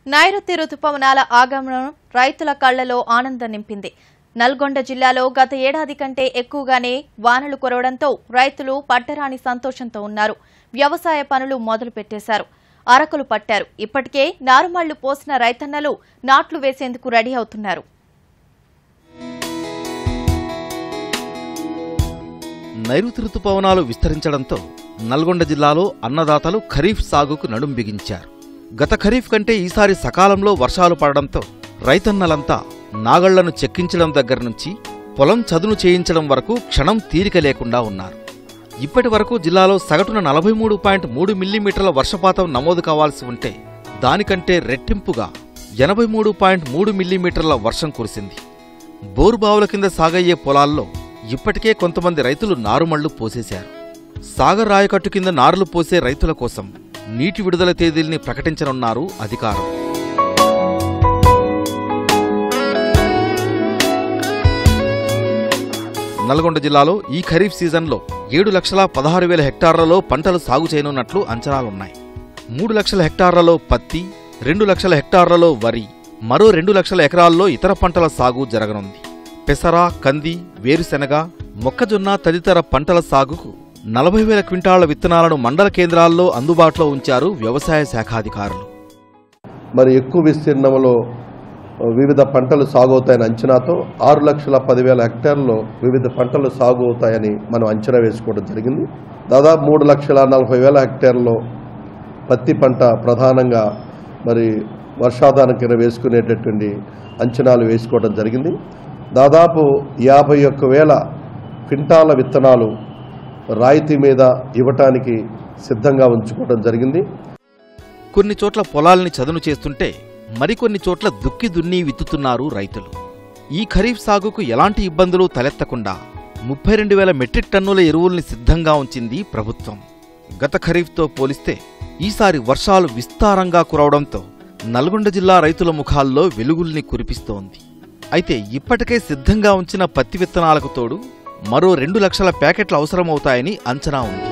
నైరుతి రుతుపవనాల ఆగమనం రైతుల కళ్లలో ఆనందం నింపింది నల్గొండ జిల్లాలో గత ఏడాది కంటే ఎక్కువగానే వానలు కురవడంతో రైతులు పట్టరాని సంతోషంతో ఉన్నారు వ్యవసాయ పనులు మొదలు పెట్టేశారు అరకులు పట్టారు ఇప్పటికే నారుమళ్లు పోసిన రైతన్నలు నాట్లు వేసేందుకు రెడీ అవుతున్నారు నైరుతి రుతుపవనాలు విస్తరించడంతో నల్గొండ జిల్లాలో అన్నదాతలు ఖరీఫ్ సాగుకు నడుం బిగించారు గత ఖరీఫ్ కంటే ఈసారి సకాలంలో వర్షాలు పడడంతో రైతన్నలంతా నాగళ్లను చెక్కించడం దగ్గర నుంచి పొలం చదును చేయించడం వరకు క్షణం తీరిక లేకుండా ఉన్నారు ఇప్పటి వరకు జిల్లాలో సగటున నలభై మూడు పాయింట్ మూడు మిల్లీమీటర్ల వర్షపాతం నమోదు కావాల్సి ఉంటే దానికంటే రెట్టింపుగా ఎనభై మూడు పాయింట్ మూడు మిల్లీమీటర్ల వర్షం కురిసింది బోరుబావుల కింద సాగయ్యే పొలాల్లో ఇప్పటికే కొంతమంది రైతులు నారుమళ్లు పోసేశారు సాగర్ రాయకట్టు కింద నారులు పోసే రైతుల కోసం నీటి విడుదల తేదీల్ని ప్రకటించనున్నారు అధికారులు నల్గొండ జిల్లాలో ఈ ఖరీఫ్ సీజన్లో ఏడు లక్షల పదహారు వేల హెక్టార్లలో పంటలు సాగు చేయనున్నట్లు అంచనాలున్నాయి మూడు లక్షల హెక్టార్లలో పత్తి రెండు లక్షల హెక్టార్లలో వరి మరో రెండు లక్షల ఎకరాల్లో ఇతర పంటల సాగు జరగనుంది పెసర కంది వేరుశెనగ మొక్కజొన్న తదితర పంటల సాగుకు నలభై వేల క్వింటాళ్ల విత్తనాలను మండల కేంద్రాల్లో అందుబాటులో ఉంచారు వ్యవసాయ శాఖాధికారులు మరి ఎక్కువ విస్తీర్ణంలో వివిధ పంటలు సాగు అవుతాయని అంచనాతో ఆరు లక్షల పదివేల హెక్టార్లలో వివిధ పంటలు సాగు అవుతాయని మనం అంచనా వేసుకోవడం జరిగింది దాదాపు మూడు లక్షల నలభై వేల హెక్టార్లలో పత్తి పంట ప్రధానంగా మరి వర్షాధారం కింద వేసుకునేటటువంటి అంచనాలు వేసుకోవడం జరిగింది దాదాపు యాభై ఒక్క వేల క్వింటాల విత్తనాలు రాయితీ మీద ఇవ్వటానికి సిద్ధంగా ఉంచుకోవడం జరిగింది కొన్ని చోట్ల పొలాల్ని చదును చేస్తుంటే మరికొన్ని చోట్ల దుక్కి దున్ని విత్తుతున్నారు రైతులు ఈ ఖరీఫ్ సాగుకు ఎలాంటి ఇబ్బందులు తలెత్తకుండా ముప్పై రెండు వేల మెట్రిక్ టన్నుల ఎరువుల్ని సిద్ధంగా ఉంచింది ప్రభుత్వం గత ఖరీఫ్తో పోలిస్తే ఈసారి వర్షాలు విస్తారంగా కురవడంతో నల్గొండ జిల్లా రైతుల ముఖాల్లో వెలుగుల్ని కురిపిస్తోంది అయితే ఇప్పటికే సిద్ధంగా ఉంచిన పత్తి విత్తనాలకు తోడు మరో రెండు లక్షల ప్యాకెట్లు అవసరమవుతాయని అంచనా ఉంది